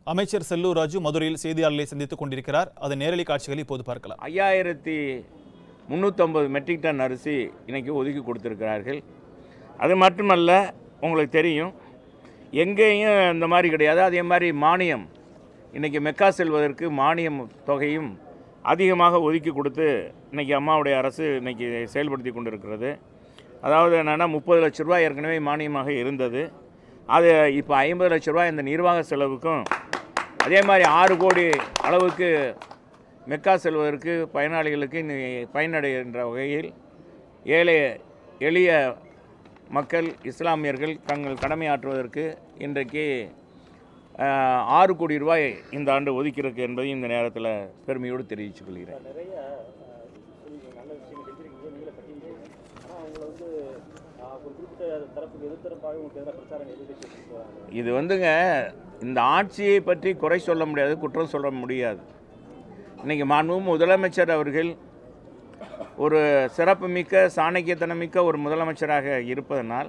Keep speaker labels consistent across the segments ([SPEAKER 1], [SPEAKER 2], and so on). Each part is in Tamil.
[SPEAKER 1] அமைச்சர் செல்லூர் ராஜு மதுரையில் செய்தியாளர்களை சந்தித்துக் கொண்டிருக்கிறார் அதன் நேரலை காட்சிகளை இப்போது பார்க்கலாம்
[SPEAKER 2] ஐயாயிரத்தி முந்நூற்றம்பது மெட்ரிக் டன் அரிசி இன்னைக்கு ஒதுக்கி கொடுத்துருக்கிறார்கள் அது மட்டுமல்ல உங்களுக்கு தெரியும் எங்கேயும் இந்த மாதிரி கிடையாது அதே மாதிரி மானியம் இன்றைக்கி மெக்கா செல்வதற்கு மானியம் தொகையும் அதிகமாக ஒதுக்கி கொடுத்து இன்றைக்கி அம்மாவுடைய அரசு இன்றைக்கி செயல்படுத்தி கொண்டிருக்கிறது அதாவது என்னென்னா முப்பது லட்ச ரூபாய் ஏற்கனவே மானியமாக இருந்தது அது இப்போ ஐம்பது லட்ச ரூபாய் இந்த நிர்வாக செலவுக்கும் அதே மாதிரி ஆறு கோடி அளவுக்கு மெக்கா செல்வதற்கு பயனாளிகளுக்கு இன்னி பயனடைகின்ற வகையில் ஏழை எளிய மக்கள் இஸ்லாமியர்கள் தங்கள் கடமையாற்றுவதற்கு இன்றைக்கு ஆஹ், ஆறு கோடி ரூபாய் இந்த ஆண்டு ஒதுக்கியிருக்கு என்பதையும் இந்த நேரத்தில் பெருமையோடு தெரிவித்துக் கொள்கிறேன்
[SPEAKER 3] நிறைய அஹ், நீங்க நல்ல விஷயங்கள் செஞ்சிருக்கீங்க நீங்களே பட்டியலிட்டு ஆனால் அவங்கள வந்து அஹ், ஒரு குறிப்பிட்ட தரப்புக்கு எதிர்த்தரப்பாக உங்களுக்கு எதிராக பிரச்சாரம் எதிர்த்து போகிறாங்க
[SPEAKER 2] இது வந்துங்க இந்த ஆட்சியை பற்றி குறை சொல்ல முடியாது குற்றம் சொல்ல முடியாது இன்னைக்கு மாண்பு முதலமைச்சர் அவர்கள் ஒரு சிறப்புமிக்க சாணக்கியத்தனமிக்க ஒரு முதலமைச்சராக இருப்பதனால்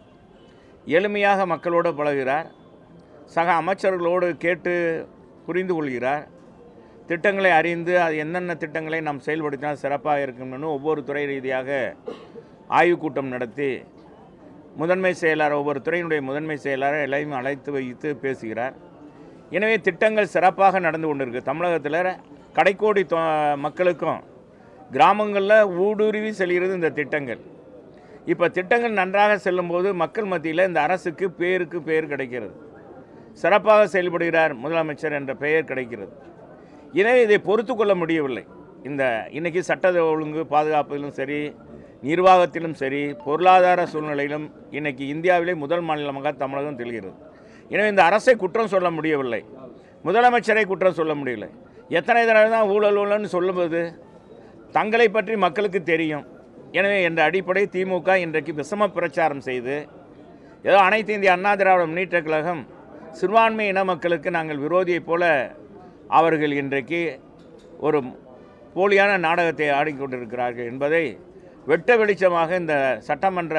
[SPEAKER 2] எளிமையாக மக்களோடு பழகுகிறார் சக அமைச்சர்களோடு கேட்டு புரிந்து கொள்கிறார் திட்டங்களை அறிந்து அது என்னென்ன திட்டங்களை நாம் செயல்படுத்தினால் சிறப்பாக இருக்கும்னு ஒவ்வொரு துறை ரீதியாக ஆய்வுக் கூட்டம் நடத்தி முதன்மை செயலாளர் ஒவ்வொரு துறையினுடைய முதன்மை செயலாளர் எல்லாரையும் அழைத்து வைத்து பேசுகிறார் எனவே திட்டங்கள் சிறப்பாக நடந்து கொண்டிருக்கு தமிழகத்தில் கடைக்கோடி தொ மக்களுக்கும் கிராமங்களில் ஊடுருவி செல்கிறது இந்த திட்டங்கள் இப்போ திட்டங்கள் நன்றாக செல்லும்போது மக்கள் மத்தியில் இந்த அரசுக்கு பேருக்கு பேர் கிடைக்கிறது சிறப்பாக செயல்படுகிறார் முதலமைச்சர் என்ற பெயர் கிடைக்கிறது எனவே இதை பொறுத்து கொள்ள முடியவில்லை இந்த இன்னைக்கு சட்ட ஒழுங்கு பாதுகாப்பிலும் சரி நிர்வாகத்திலும் சரி பொருளாதார சூழ்நிலையிலும் இன்னைக்கு இந்தியாவிலே முதல் மாநிலமாக தமிழகம் திகழ்கிறது எனவே இந்த அரசை குற்றம் சொல்ல முடியவில்லை முதலமைச்சரை குற்றம் சொல்ல முடியவில்லை எத்தனை தடவை தான் ஊழல் ஊழல்னு சொல்லும்போது தங்களை பற்றி மக்களுக்கு தெரியும் எனவே என்ற அடிப்படை திமுக இன்றைக்கு விஷம பிரச்சாரம் செய்து ஏதோ அனைத்து இந்திய அண்ணா திராவிட முன்னேற்ற கழகம் சிறுபான்மை இன மக்களுக்கு நாங்கள் விரோதியைப் போல அவர்கள் இன்றைக்கு ஒரு போலியான நாடகத்தை ஆடிக்கொண்டிருக்கிறார்கள் என்பதை வெட்ட வெளிச்சமாக இந்த சட்டமன்ற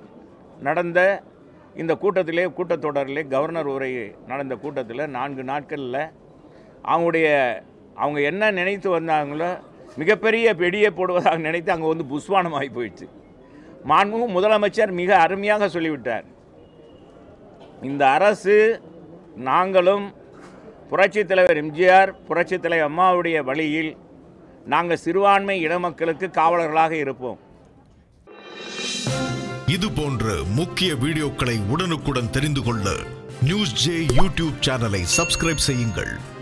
[SPEAKER 2] நடந்த இந்த கூட்டத்திலே கூட்டத்தொடரிலே கவர்னர் உரை நடந்த கூட்டத்தில் நான்கு நாட்களில் அவங்களுடைய அவங்க என்ன நினைத்து வந்தாங்களோ மிகப்பெரிய பெடியை போடுவதாக நினைத்து அங்கே வந்து புஸ்வானம் ஆகி போயிடுச்சு மாண்புமிகு முதலமைச்சர் மிக அருமையாக சொல்லிவிட்டார் இந்த அரசு நாங்களும் புரட்சித் தலைவர் எம்ஜிஆர் புரட்சித் தலைவர் அம்மாவுடைய வழியில் நாங்கள் சிறுபான்மை இன மக்களுக்கு காவலர்களாக இருப்போம்
[SPEAKER 4] இது போன்ற முக்கிய வீடியோக்களை உடனுக்குடன் தெரிந்து கொள்ள நியூஸ் ஜே யூடியூப் சேனலை சப்ஸ்கிரைப் செய்யுங்கள்